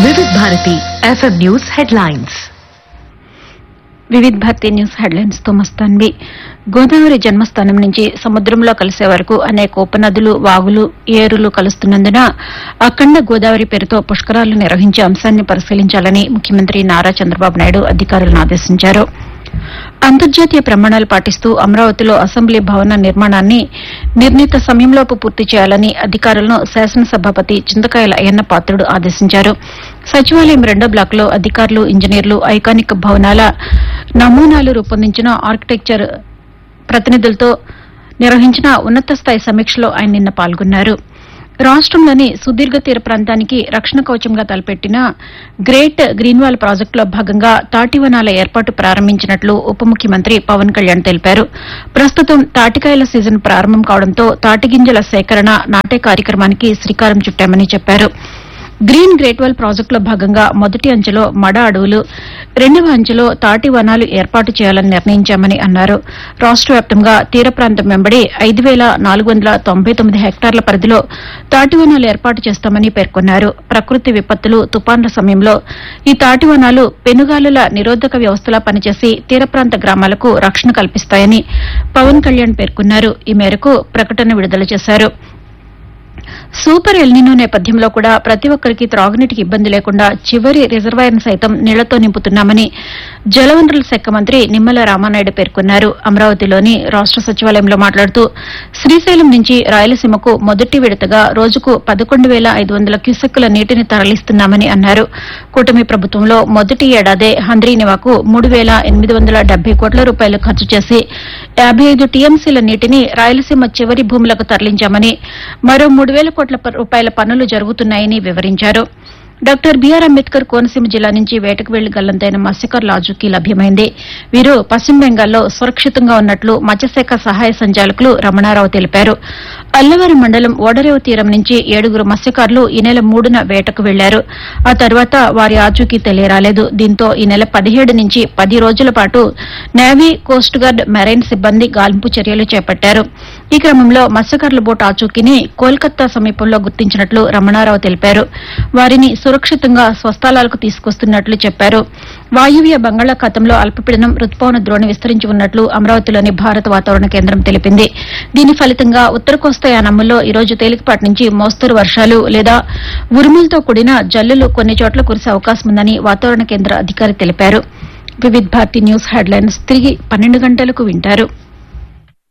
వివిధ Bharati FM news headlines Vividh Bharati news headlines తో మస్తాన్వి గోదావరి జన్మస్థానం నుంచి సముద్రంలో కలిసే వరకు అనేక ఉపనదులు వాగులు ఏరులు కలుస్తున్నందున అఖండ గోదావరి పేరుతో పుష్కరాలు నిర్వహించే అంశాన్ని పరిశీలించాలని ముఖ్యమంత్రి నారా చంద్రబాబు నాయుడు అధికారులను ఆదేశించారు అంతర్జాతీయ ప్రమాణాలు పాటిస్తూ అమరావతిలో అసెంబ్లీ భవన నిర్మాణాన్ని నిర్ణీత సమయంలోపు పూర్తి చేయాలని అధికారులను శాసనసభాపతి చింతకాయల అయ్యన్న పాత్రుడు ఆదేశించారు సచివాలయం రెండో బ్లాక్లో అధికారులు ఇంజనీర్లు ఐకానిక్ భవనాల నమూనాలు రూపొందించిన ఆర్కిటెక్చర్ ప్రతినిధులతో నిర్వహించిన ఉన్నత స్థాయి సమీక్షలో ఆయన నిన్న పాల్గొన్నారు రాష్టంలోని సుదీర్ఘ తీర ప్రాంతానికి రక్షణ కవచంగా తలపెట్టిన గ్రేట్ గ్రీన్వాల్ ప్రాజెక్టులో భాగంగా తాటివనాల ఏర్పాటు ప్రారంభించినట్లు ఉప ముఖ్యమంత్రి పవన్ కళ్యాణ్ తెలిపారు ప్రస్తుతం తాటికాయల సీజన్ ప్రారంభం కావడంతో తాటిగింజల సేకరణ నాటే కార్యక్రమానికి శ్రీకారం చుట్టామని చెప్పారు గ్రీన్ గ్రేట్వెల్ ప్రాజెక్టులో భాగంగా మొదటి అంచెలో మడ అడవులు రెండవ అంచెలో తాటి వనాలు ఏర్పాటు చేయాలని నిర్ణయించామని అన్నారు రాష్ట వ్యాప్తంగా తీర ప్రాంతం వెంబడి ఐదు వేల నాలుగు వందల తొంభై తొమ్మిది హెక్టార్ల పరిధిలో తాటి వనాలు ఏర్పాటు చేస్తామని పేర్కొన్నారు ప్రకృతి విపత్తులు తుపాన్ల సమయంలో ఈ తాటి వనాలు పెనుగాలుల నిరోధక వ్యవస్థలా పనిచేసి తీర ప్రాంత గ్రామాలకు రక్షణ కల్పిస్తాయని పవన్ కళ్యాణ్ పేర్కొన్నారు ఈ మేరకు ప్రకటన విడుదల చేశారు సూపర్ ఎల్నినో నేపథ్యంలో కూడా ప్రతి ఒక్కరికి త్రాగునీటికి ఇబ్బంది లేకుండా చివరి రిజర్వాయర్ను సైతం నీళ్లతో నింపుతున్నామని జలవనరుల శాఖ మంత్రి నిమ్మల రామానాయుడు పేర్కొన్నారు అమరావతిలోని రాష్ట సచివాలయంలో మాట్లాడుతూ శ్రీశైలం నుంచి రాయలసీమకు మొదటి విడతగా రోజుకు పదకొండు వేల ఐదు వందల క్యూసెక్కుల నీటిని తరలిస్తున్నామని అన్నారు కూటమి ప్రభుత్వంలో మొదటి ఏడాదే హంద్రీనివాకు మూడు వేల ఎనిమిది వందల డెబ్బై కోట్ల రూపాయలు ఖర్చు చేసి యాభై ఐదు టీఎంసీల నీటిని రాయలసీమ చివరి భూములకు తరలించామని మరో మూడు వేల కోట్ల ప- రూపాయల పనులు జరుగుతున్నాయని వివరించారు డాక్టర్ బీఆర్ అంబేద్కర్ కోనసీమ జిల్లా నుంచి వేటకు వెళ్లి గల్లంతైన మత్స్యకారుల ఆచూకీ లభ్యమైంది వీరు పశ్చిమ బెంగాల్లో సురక్షితంగా ఉన్నట్లు మత్స్యశాఖ సహాయ సంచాలకులు రమణారావు తెలిపారు అల్లవరం మండలం ఓడరేవు తీరం నుంచి ఏడుగురు మత్స్యకారులు ఈ నెల మూడున వేటకు వెళ్లారు ఆ తర్వాత వారి ఆచూకీ తెలియరాలేదు దీంతో ఈ నెల పదిహేడు నుంచి పది రోజుల పాటు నేవీ కోస్ట్ గార్డ్ మెరైన్ సిబ్బంది గాలింపు చర్యలు చేపట్టారు ఈ క్రమంలో మత్స్యకారుల బోట్ ఆచూకీని కోల్కతా సమీపంలో గుర్తించినట్లు రమణారావు తెలిపారు వారిని సురక్షితంగా స్వస్థలాలకు తీసుకొస్తున్నట్లు చెప్పారు వాయువ్య బంగాళాఖాతంలో అల్పపీడనం రుతుపవన ద్రోణి విస్తరించి ఉన్నట్లు అమరావతిలోని భారత వాతావరణ కేంద్రం తెలిపింది దీని ఫలితంగా ఉత్తర కోస్తా యానమ్మలో ఈ రోజు తేలికపాటి నుంచి మోస్తరు వర్షాలు లేదా ఉరుములతో కూడిన జల్లులు కొన్ని చోట్ల కురిసే అవకాశం ఉందని వాతావరణ కేంద్ర అధికారి తెలిపారు వివిధ్ భారతి న్యూస్ హెడ్లైన్స్ తిరిగి పన్నెండు గంటలకు వింటారు